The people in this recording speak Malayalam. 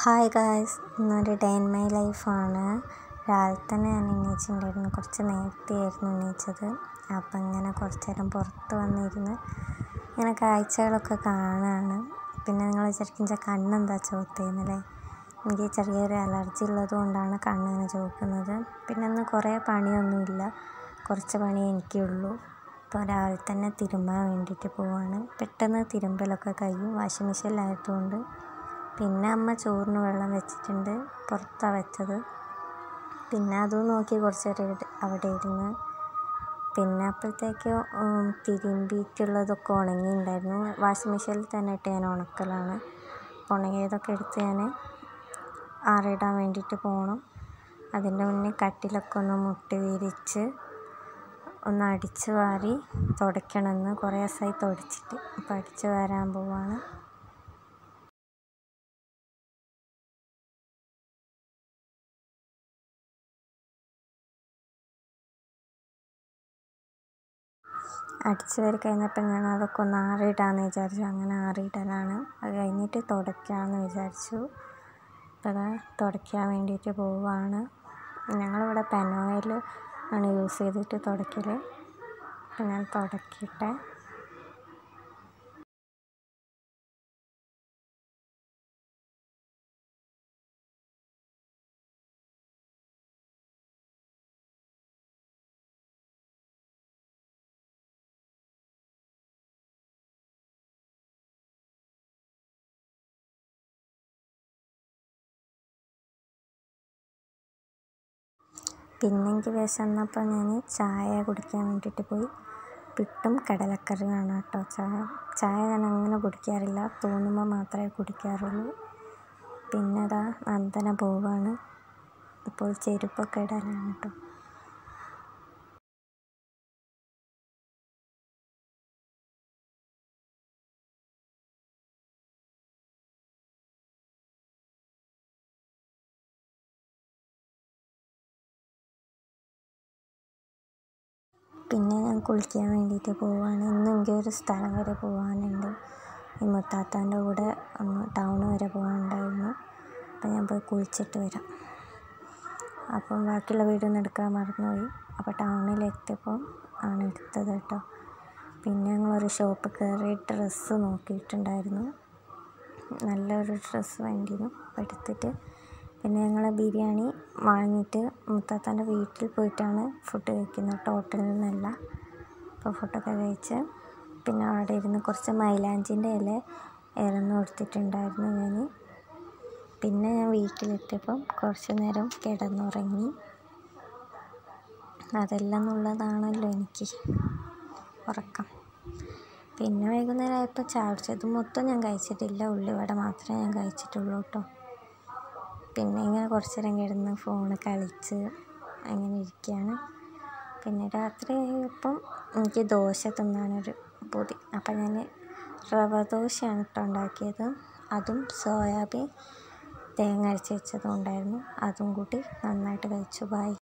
ഹായ് ഗായ്സ് ഇന്നൊരു ഡേ ഇൻ മൈ ലൈഫാണ് രാവിലെ തന്നെ ഞാൻ എണീച്ചിട്ടുണ്ടായിരുന്നു കുറച്ച് നേരത്തെ ആയിരുന്നു എണീച്ചത് അപ്പം ഇങ്ങനെ കുറച്ച് നേരം പുറത്ത് വന്നിരുന്ന് ഇങ്ങനെ കാഴ്ചകളൊക്കെ കാണുകയാണ് പിന്നെ നിങ്ങൾ വിചാരിക്കും എൻ്റെ കണ്ണെന്താ ചോത്തേന്നല്ലേ എനിക്ക് ചെറിയൊരു അലർജി ഉള്ളത് കൊണ്ടാണ് കണ്ണിങ്ങനെ ചോക്കുന്നത് പിന്നെ ഇന്ന് കുറേ പണിയൊന്നുമില്ല കുറച്ച് പണി എനിക്കുള്ളൂ അപ്പോൾ രാവിലെ തന്നെ തിരുമ്മാൻ വേണ്ടിയിട്ട് പോവാണ് പെട്ടെന്ന് തിരുമ്പലൊക്കെ കഴിയും വാഷിംഗ് മെഷീനിലായതുകൊണ്ട് പിന്നെ അമ്മ ചോറിന് വെള്ളം വെച്ചിട്ടുണ്ട് പുറത്താണ് വെച്ചത് പിന്നെ അതും നോക്കി കുറച്ച് നേരം ഇട് അവിടെ ഇരുന്ന് പിന്നെ അപ്പോഴത്തേക്ക് തിരുമ്പിയിട്ടുള്ളതൊക്കെ ഉണങ്ങിയിട്ടുണ്ടായിരുന്നു വാഷിംഗ് മെഷീനിൽ തന്നെ ഇട്ട് ഞാൻ ഉണക്കലാണ് ഉണങ്ങിയതൊക്കെ എടുത്ത് ഞാൻ ആറിടാൻ വേണ്ടിയിട്ട് പോകണം അതിൻ്റെ മുന്നേ കട്ടിലൊക്കെ ഒന്ന് മുട്ടി വിരിച്ച് ഒന്ന് അടിച്ച് വാരി തുടയ്ക്കണമെന്ന് കുറേ ദിവസമായി തുടച്ചിട്ട് അപ്പോൾ അടിച്ച് വാരാൻ പോവാണ് അടിച്ച് വാരി കഴിഞ്ഞപ്പോൾ ഞാൻ അതൊക്കെ ഒന്ന് ആറിയിടാമെന്ന് വിചാരിച്ചു അങ്ങനെ ആറിയിടലാണ് അത് കഴിഞ്ഞിട്ട് തുടയ്ക്കാമെന്ന് വിചാരിച്ചു അപ്പോൾ അതാ തുടയ്ക്കാൻ വേണ്ടിയിട്ട് പോവുകയാണ് ഞങ്ങളിവിടെ പെനോയിൽ ആണ് യൂസ് ചെയ്തിട്ട് തുടയ്ക്കൽ അപ്പം ഞാൻ തുടയ്ക്കട്ടെ പിന്നെ എനിക്ക് വിശന്നപ്പോൾ ഞാൻ ചായ കുടിക്കാൻ വേണ്ടിയിട്ട് പോയി പിട്ടും കടലക്കറിയുമാണ് കേട്ടോ ചായ ചായ ഞാൻ അങ്ങനെ കുടിക്കാറില്ല തോന്നുമ്പോൾ മാത്രമേ കുടിക്കാറുള്ളൂ പിന്നെ അതാ നന്ദന പോവാണ് ഇപ്പോൾ ചെരുപ്പൊക്കെ ഇടാനാണ് കേട്ടോ പിന്നെ ഞാൻ കുളിക്കാൻ വേണ്ടിയിട്ട് പോവുകയാണ് ഇന്ന് എനിക്ക് ഒരു സ്ഥലം വരെ പോകാനുണ്ട് ഈ മുത്താത്താൻ്റെ കൂടെ ഒന്ന് ടൗൺ വരെ പോകാനുണ്ടായിരുന്നു അപ്പം ഞാൻ പോയി കുളിച്ചിട്ട് വരാം അപ്പം ബാക്കിയുള്ള വീഡിയോ ഒന്നും എടുക്കാൻ മറന്നുപോയി അപ്പോൾ ടൗണിലെത്തിയപ്പോൾ ആണ് എടുത്തത് കേട്ടോ പിന്നെ ഞങ്ങളൊരു ഷോപ്പ് കയറി ഡ്രസ്സ് നോക്കിയിട്ടുണ്ടായിരുന്നു നല്ലൊരു ഡ്രസ്സ് വേണ്ടിയിരുന്നു അപ്പോൾ എടുത്തിട്ട് പിന്നെ ഞങ്ങൾ ബിരിയാണി വാങ്ങിയിട്ട് മുത്താത്താൻ്റെ വീട്ടിൽ പോയിട്ടാണ് ഫുഡ് കഴിക്കുന്നത് ഹോട്ടലിൽ നിന്നല്ല അപ്പോൾ ഫുഡൊക്കെ കഴിച്ച് പിന്നെ അവിടെ ഇരുന്ന് കുറച്ച് മൈലാഞ്ചിൻ്റെ ഇല ഇറന്ന് കൊടുത്തിട്ടുണ്ടായിരുന്നു ഞാൻ പിന്നെ ഞാൻ വീട്ടിലെത്തിയപ്പം കുറച്ച് നേരം കിടന്നുറങ്ങി അതെല്ലാം എന്നുള്ളതാണല്ലോ എനിക്ക് ഉറക്കം പിന്നെ വൈകുന്നേരം ആയപ്പോൾ ചായ കുടിച്ചത് മൊത്തം ഞാൻ കഴിച്ചിട്ടില്ല ഉള്ളിവട മാത്രമേ ഞാൻ കഴിച്ചിട്ടുള്ളൂ കേട്ടോ പിന്നെ ഇങ്ങനെ കുറച്ച് നേരം കിടന്ന് ഫോൺ കളിച്ച് അങ്ങനെ ഇരിക്കുകയാണ് പിന്നെ രാത്രി ആയപ്പം എനിക്ക് ദോശ തിന്നാനൊരു പൂതി അപ്പം ഞാൻ റവ ദോശയാണ് കേട്ടോ ഉണ്ടാക്കിയത് അതും സോയാബീൻ തേങ്ങ അരച്ച് വെച്ചതും ഉണ്ടായിരുന്നു അതും കൂട്ടി നന്നായിട്ട് കഴിച്ചു ബായ്